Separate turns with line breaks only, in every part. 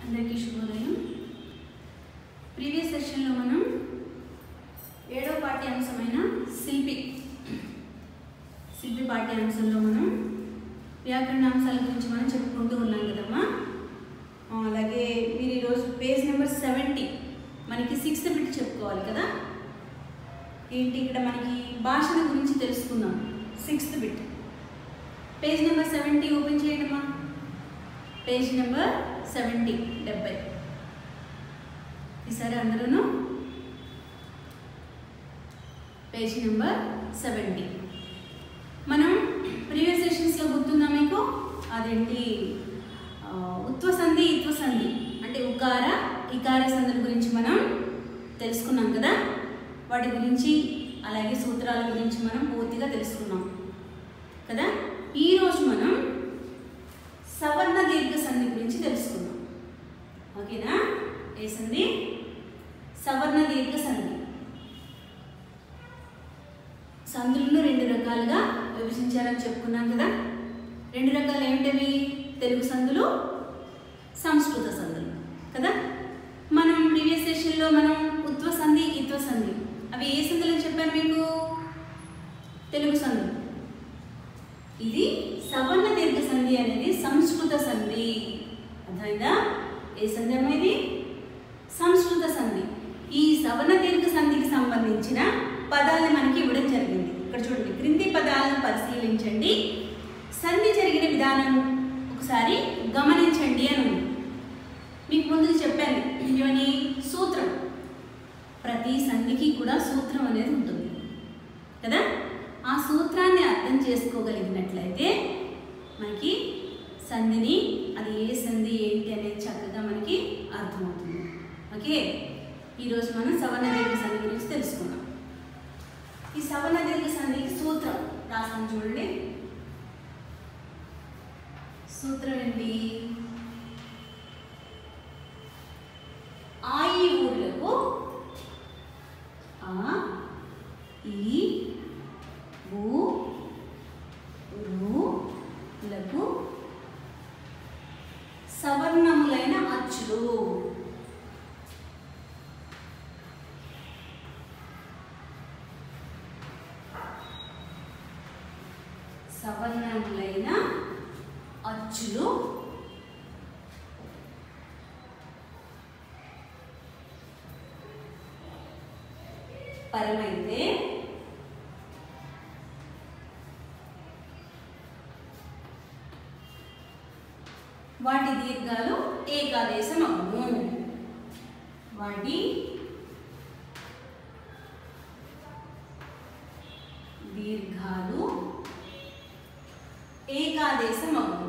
అందరికీ శుభోదయం ప్రీవియస్ సెషన్లో మనం ఏడవ పాఠ్యాంశమైన శిల్పి శిల్పి పాఠ్యాంశంలో మనం వ్యాకరణాంశాల గురించి మనం చెప్పుకుంటూ ఉన్నాం కదమ్మా ఆ, అలాగే మీరు ఈరోజు పేజ్ నెంబర్ సెవెంటీ మనకి సిక్స్త్ బిట్ చెప్పుకోవాలి కదా ఏంటి ఇక్కడ మనకి భాషల గురించి తెలుసుకుందాం sixth bit page number seventy open చేయండమ్మా పేజ్ నెంబర్ సెవెంటీ డెబ్బై ఈసారి అందరూ పేజ్ నెంబర్ సెవెంటీ మనం ప్రీవియస్ సెషన్స్లో గుర్తుందా మీకు అదేంటి ఆ, ఉత్వ సంధి ఇత్వ సంధి అంటే ఉకార ఇకార సంధుల గురించి మనం తెలుసుకున్నాం కదా వాటి గురించి అలాగే సూత్రాల గురించి మనం పూర్తిగా తెలుసుకున్నాం కదా ఈరోజు మనం సవర్ణ దీర్ఘ సంధి గురించి తెలుసుకుందాం ఓకేనా ఏ సంధి సవర్ణ దీర్ఘ సంధి సంధులను రెండు రకాలుగా విభజించారని చెప్పుకున్నాం కదా రెండు రకాలు ఏమిటవి తెలుగు సంధులు సంస్కృత సంధులు కదా మనం ప్రీవియస్ సెషన్లో మనం ఉత్వ సంధి ఇత్వ సంధి అవి ఏ సంధులు అని చెప్పాను మీకు తెలుగు సంధులు ఇది సవర్ణ దీర్ఘ సంధి అనేది సంస్కృత సంధి అర్థమైందా ఏ సంధి అమ్మా ఇది సంస్కృత సంధి ఈ సవర్ణ దీర్ఘ సంధికి సంబంధించిన పదాలను మనకి ఇవ్వడం జరిగింది ఇక్కడ చూడండి క్రింది పదాలను పరిశీలించండి సంధి జరిగిన విధానం ఒకసారి గమనించండి అని ఉంది మీకు ముందు చెప్పాను ఏమని సూత్రం ప్రతి సంధికి కూడా సూత్రం అనేది ఉంటుంది కదా ఆ సూత్రాన్ని అర్థం చేసుకోగలిగినట్లయితే మనకి సంధిని అది ఏ సంధి ఏంటి అనేది చక్కగా మనకి అర్థమవుతుంది ఓకే ఈరోజు మనం సవర్ణ దీర్ఘ సంధి గురించి తెలుసుకుందాం ఈ సవర్ణ దీర్ఘ సంధికి సూత్రం రాస్తాను చూడండి సూత్రం ఏంటి ఆ ఈ ఊర్లకు ఆ ఈ ఊ రు లకు సవర్ణములైన అచ్చులు సవర్ణములైన అచ్చులు పరమైతే వాటి దీర్ఘాలు ఏకాదేశం అగును వాటి దీర్ఘాలు ఏకాదేశం అగును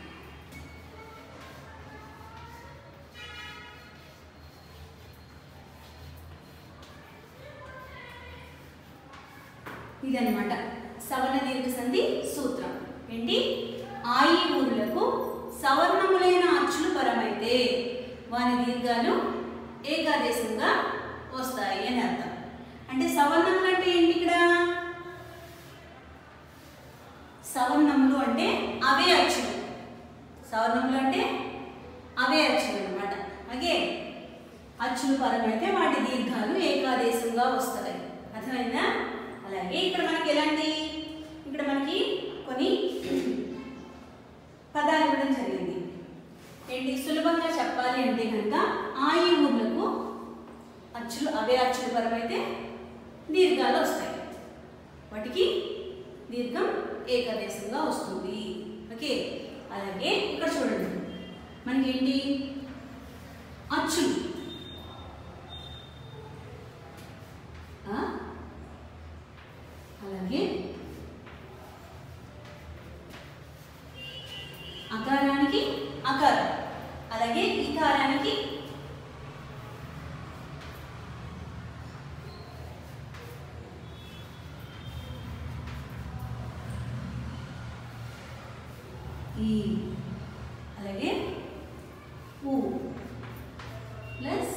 ఇదన్నమాట సవర్ణ దీర్ఘ సంధి సూత్రం ఏంటి ఆయి ఊరులకు సవర్ణములైన అచ్చులు పరమైతే వాని దీర్ఘాలు ఏకాదేశంగా వస్తాయి అని అర్థం అంటే సవర్ణములు అంటే ఏంటి ఇక్కడ సవర్ణములు అంటే అవే అచ్చులు సవర్ణములు అంటే అవే అచ్చులు అనమాట అలాగే అచ్చులు పరమైతే వాటి దీర్ఘాలు ఏకాదేశంగా వస్తాయి అర్థమైందా అలాగే ఇక్కడ మనకి ఎలాంటి ఇక్కడ మనకి కొన్ని పదాలు ఇవ్వడం జరిగింది ఏంటి సులభంగా చెప్పాలి అంటే కనుక ఆ ఈ ఊర్లకు అచ్చులు అవే అచ్చుల పరమైతే దీర్ఘాలు వస్తాయి వాటికి దీర్ఘం ఏకదేశంగా వస్తుంది ఓకే అలాగే ఇక్కడ చూడండి మనకి ఏంటి అచ్చులు ఆ? అలాగే అకారానికి అకారం అలాగే ఈకారానికి ఈ అలాగే ఊ ప్లస్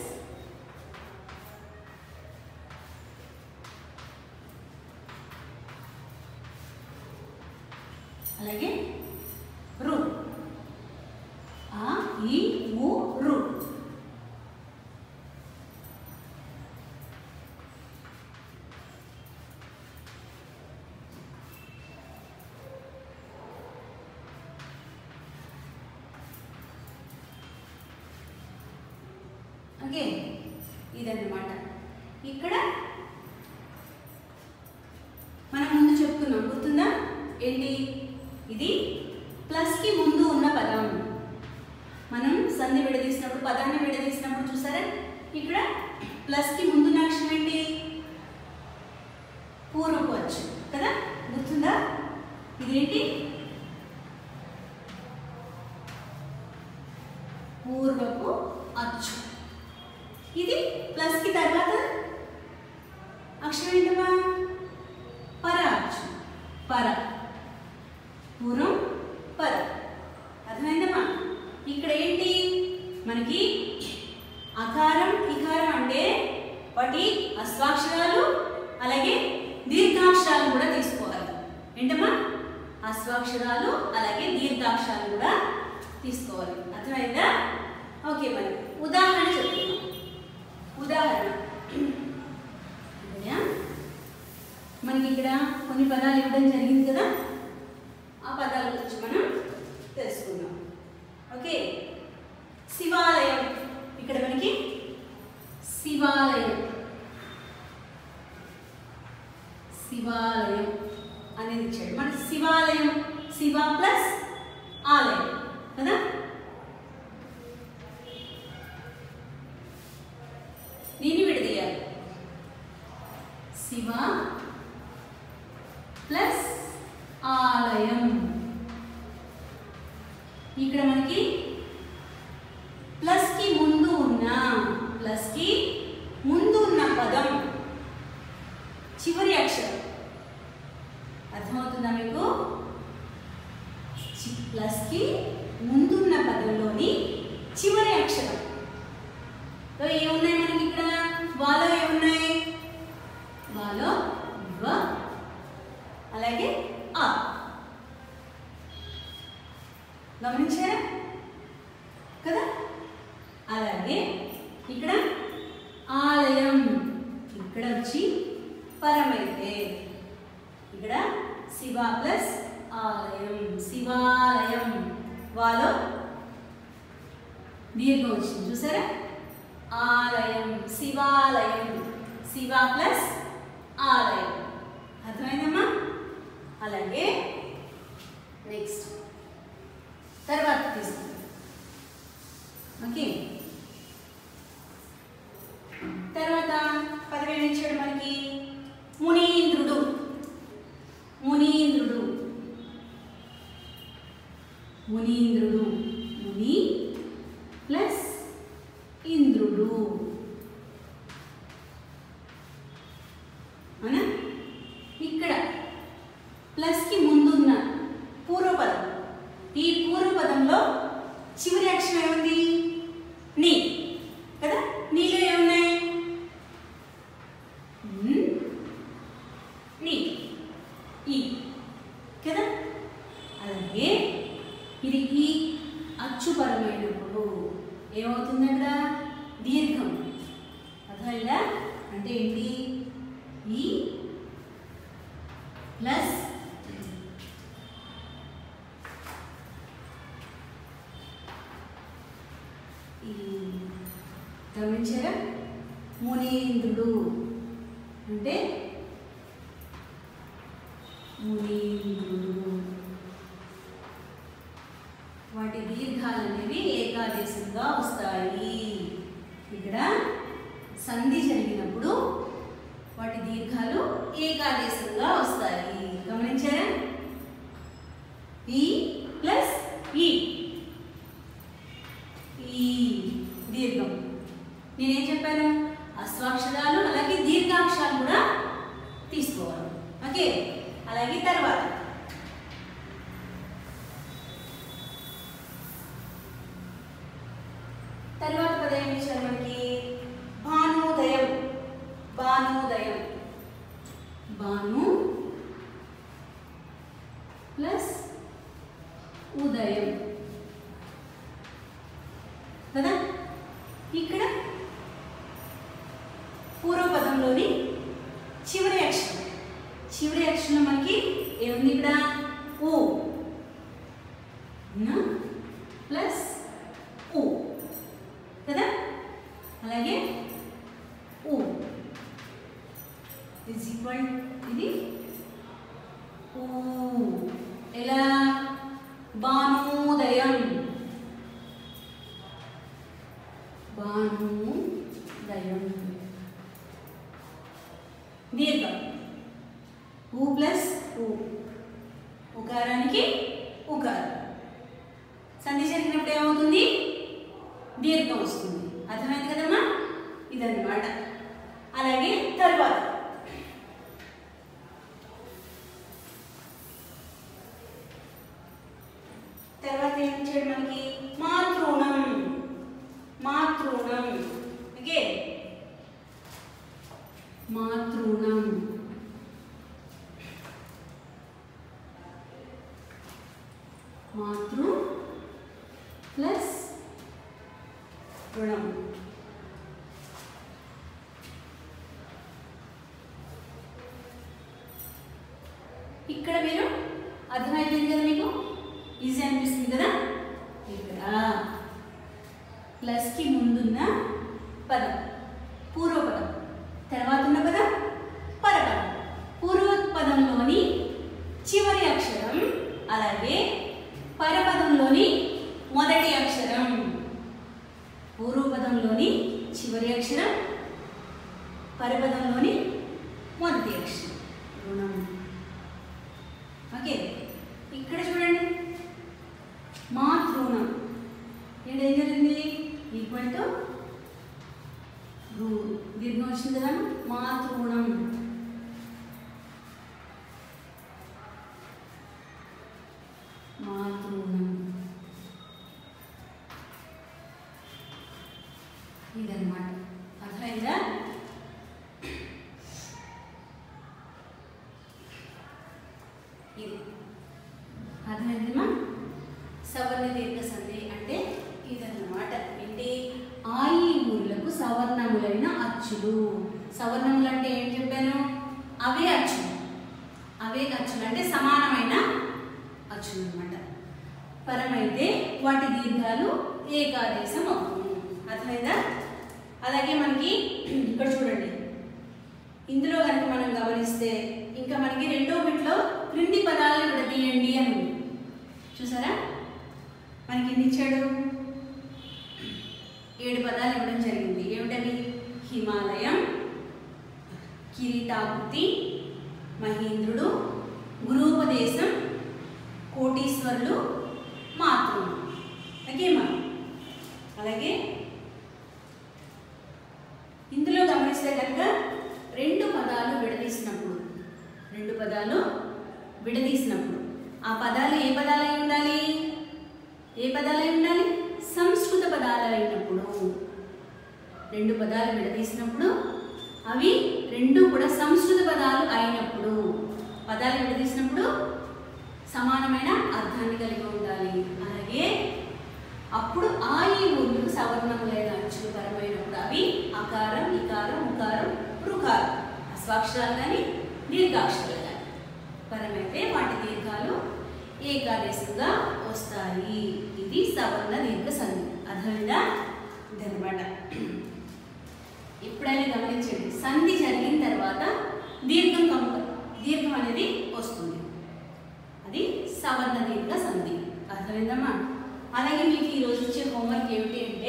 అలాగే రు ఆ ఈ ఊ రు ఓకే ఇదన్నమాట ఇక్కడ మనం ముందు చెప్పుకున్నాం గుర్తుందా ఏంటి ఇది ప్లస్కి ముందు ఉన్న పదం మనం సంధి విడదీసినప్పుడు పదాన్ని విడదీసినప్పుడు చూసారా ఇక్కడ ప్లస్కి ముందున్న అక్షరం ఏంటి పూర్వపు అచ్చు కదా గుర్తుందా ఇదేంటి పూర్వపు అచ్చు ఇది ప్లస్కి తర్వాత అక్షరం ఏంటమ్మా పర అచ్చు పర పూర్వం పర అర్థమైందమ్మా ఇక్కడ ఏంటి మనకి అకారం ఇకారం అంటే వాటి అస్వాక్షరాలు అలాగే దీర్ఘాక్షరాలు కూడా తీసుకోవాలి ఏంటమ్మా అస్వాక్షరాలు అలాగే దీర్ఘాక్షరాలు కూడా తీసుకోవాలి అర్థమైందా ఓకే మరి ఉదాహరణ చెప్తున్నాం ఉదాహరణ ఇక్కడయా? మనకి ఇక్కడ కొన్ని పదాలు ఇవ్వడం జరిగింది కదా ఆ పదాల గురించి మనం తెలుసుకుందాం ఓకే శివాలయం ఇక్కడ మనకి శివాలయం శివాలయం అనేది ఇచ్చాడు మన శివాలయం శివ ప్లస్ ఆలయం కదా దీన్ని విడదీయాలి శివ ప్లస్ ఆలయం ఇక్కడ మనకి ప్లస్ కి ముందు ఉన్న ప్లస్ కి ముందు ఉన్న పదం చివరి అక్షరం అర్థమవుతుందా మీకు చి- ప్లస్ కి ముందున్న పదంలోని చివరి అక్షరం సో ఏమున్నాయి మనకి ఇక్కడ వాలో ఏమున్నాయి వాలో వ అలాగే ఆ గమనించారా కదా అలాగే ఇక్కడ ఆలయం ఇక్కడ వచ్చి పరమైతే ఇక్కడ శివ ప్లస్ ఆలయం శివాలయం వాలో దీర్ఘం వచ్చింది చూసారా ఆలయం శివాలయం శివ ప్లస్ ఆలయం అర్థమైందమ్మా అలాగే నెక్స్ట్ తర్వాత తీసుకుందాం ఓకే తర్వాత పదవేలు ఇచ్చాడు మనకి మునీంద్రుడు మునీంద్రుడు మునీంద్రుడు ముని ప్లస్ ఇంద్రుడు అవునా ఇక్కడ ప్లస్కి ముందున్న పూర్వపదం ఈ పూర్వపదంలో చివరి అక్షరం ఏముంది నీ కదా నీలో ఏమున్నాయి న్, నీ ఈ కదా అలాగే ఇది ఈ అచ్చుపరమైనప్పుడు ఏమవుతుంది అక్కడ దీర్ఘం అర్థమైందా అంటే ఏంటి ఈ ప్లస్ ఈ గమనించారా మునీంద్రుడు అంటే మునీంద్రుడు వాటి దీర్ఘాలు అనేవి ఏకాదేశంగా వస్తాయి ఇక్కడ సంధి జరిగినప్పుడు వాటి దీర్ఘాలు ఏకాదేశంగా వస్తాయి గమనించారా ఈ ప్లస్ ఈ ఈ దీర్ఘం నేనేం చెప్పాను అస్వాక్షరాలు అలాగే దీర్ఘాక్షరాలు కూడా తీసుకోవాలి ఓకే అలాగే తర్వాత తర్వాత పదం ఏమి ఇచ్చారు మనకి భానుదయం భానుదయం భాను ప్లస్ ఉదయం కదా ఇక్కడ పూర్వపదంలోని చివరి అక్షరం చివరి అక్షరం మనకి ఏముంది ఇక్కడ ఓ ప్లస్ ఓ కదా అలాగే భానుదయం భానుదయం దీర్ఘం ఊ ప్లస్ ఊ ఉకారానికి ఉకారం సంధి జరిగినప్పుడు ఏమవుతుంది దీర్ఘం వస్తుంది అర్థమైంది కదమ్మా ఇదన్నమాట అలాగే తరువాత తర్వాత ఏం ఇచ్చాడు మనకి మాతృణం మాతృణం ఓకే మాతృణం మాతృ ప్లస్ రుణం ఇక్కడ మీరు అర్థమైపోయింది కదా మీకు ఈజీ అనిపిస్తుంది కదా ఇక్కడ ప్లస్కి ముందున్న పదం పూర్వపదం తర్వాత ఉన్న పదం పరపదం పూర్వ పదంలోని చివరి అక్షరం అలాగే పరపదంలోని మొదటి అక్షరం పూర్వపదంలోని చివరి అక్షరం పరపదంలోని మొదటి అక్షరం రుణం ఓకే ఇక్కడ చూడండి మాతృణం ఇక్కడ ఏం జరిగింది ఈక్వల్ టు రూ దీర్ఘం వచ్చింది కదా మాతృణం మాతృణం ఇదన్నమాట అర్థమైందా ఇది అర్థమైందమ్మా సవర్ణ దీర్ఘ సంధి అంటే ఇదన్నమాట ఏంటి ఆ ఈ ఊర్లకు సవర్ణములైన అచ్చులు సవర్ణములు అంటే ఏం చెప్పాను అవే అచ్చులు అవే అచ్చులు అంటే సమానమైన అచ్చులు అనమాట పరమైతే వాటి దీర్ఘాలు ఏకాదేశం అవుతుంది అర్థమైందా అలాగే మనకి ఇక్కడ చూడండి ఇందులో కనుక మనం గమనిస్తే ఇంకా మనకి రెండో బిట్లో క్రింది పదాలను విడదీయండి అని ఉంది చూసారా మనకి ఎన్ని ఇచ్చాడు ఏడు పదాలు ఇవ్వడం జరిగింది ఏమిటవి హిమాలయం కిరీటాకృతి మహేంద్రుడు గురూపదేశం కోటీశ్వరులు మాతృలు ఓకేమా అలాగే ఇందులో గమనిస్తే కనుక రెండు పదాలు విడదీసినప్పుడు రెండు పదాలు విడదీసినప్పుడు ఆ పదాలు ఏ పదాలు అయి ఉండాలి ఏ పదాలు అయి ఉండాలి సంస్కృత పదాలు అయినప్పుడు రెండు పదాలు విడదీసినప్పుడు అవి రెండు కూడా సంస్కృత పదాలు అయినప్పుడు పదాలు విడదీసినప్పుడు సమానమైన అర్థాన్ని కలిగి ఉండాలి అలాగే అప్పుడు ఆ ఈ ఊర్లకు సవర్ణములైన అచ్చులు పరమైనప్పుడు అవి అకారం ఇకారం ఉకారం రుకారం అస్వాక్షరాలు కానీ దీర్ఘాక్షరాలు కానీ పరమైతే వాటి దీర్ఘాలు ఏకాదేశంగా వస్తాయి ఇది సవర్ణ దీర్ఘ సంధి అర్థమైందా ఇదనమాట ఎప్పుడైనా గమనించండి సంధి జరిగిన తర్వాత దీర్ఘం కంప దీర్ఘం అనేది వస్తుంది అది సవర్ణ దీర్ఘ సంధి అర్థమైందమ్మా అలాగే మీకు ఈరోజు ఇచ్చే హోంవర్క్ ఏమిటి అంటే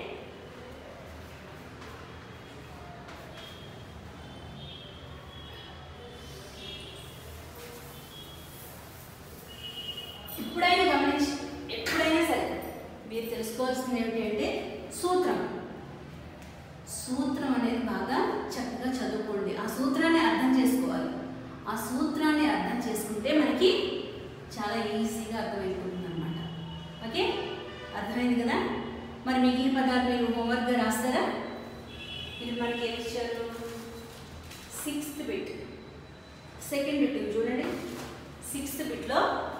ఎప్పుడైనా గమనించి ఎప్పుడైనా సరే మీరు తెలుసుకోవాల్సింది ఏమిటి అంటే సూత్రం సూత్రం అనేది బాగా చక్కగా చదువుకోండి ఆ సూత్రాన్ని అర్థం చేసుకోవాలి ఆ సూత్రాన్ని అర్థం చేసుకుంటే మనకి చాలా ఈజీగా అర్థమైపోతుంది అనమాట ఓకే అర్థమైంది కదా మరి మిగిలిన పదాలు మీరు హోంవర్క్గా రాస్తారా ఇది మనకి ఏమి ఇచ్చారు సిక్స్త్ బిట్ సెకండ్ బిట్ ఇది చూడండి సిక్స్త్ బిట్లో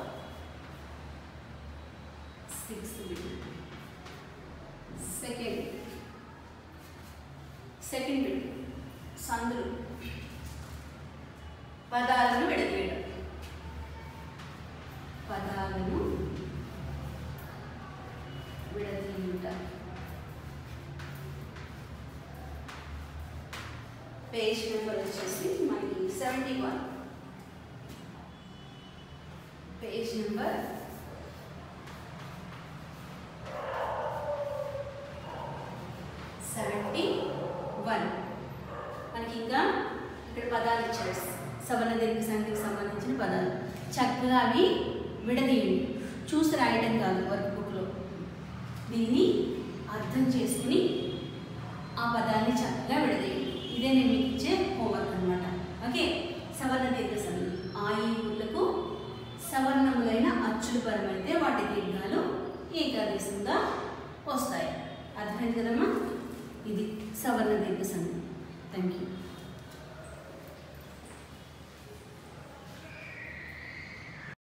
sixth bit second second bit సందులు పదాలను విడదీయడం పదాలను విడదీయుట పేజ్ నెంబర్ వచ్చేసి మనకి సెవెంటీ వన్ పేజ్ నెంబర్ ఒకటి వన్ మనకి ఇంకా ఇక్కడ పదాలు ఇచ్చారు సవర్ణ దీర్ఘ సంఖ్యకు సంబంధించిన పదాలు చక్కగా అవి విడదీయండి చూసి రాయడం కాదు వర్క్ బుక్లో దీన్ని అర్థం చేసుకుని ఆ పదాన్ని చక్కగా విడదీయండి ఇదే నేను మీకు ఇచ్చే హోంవర్క్ అనమాట ఓకే సవర్ణ దీర్ఘ సంధులు ఆ ఈ ఊళ్ళకు సవర్ణములైన అచ్చుల పరమైతే వాటి దీర్ఘాలు ఏకాదేశంగా వస్తాయి అర్థమైంది కదమ్మా ఇది సవర్ణ దీర్ఘ సంధి థ్యాంక్ యూ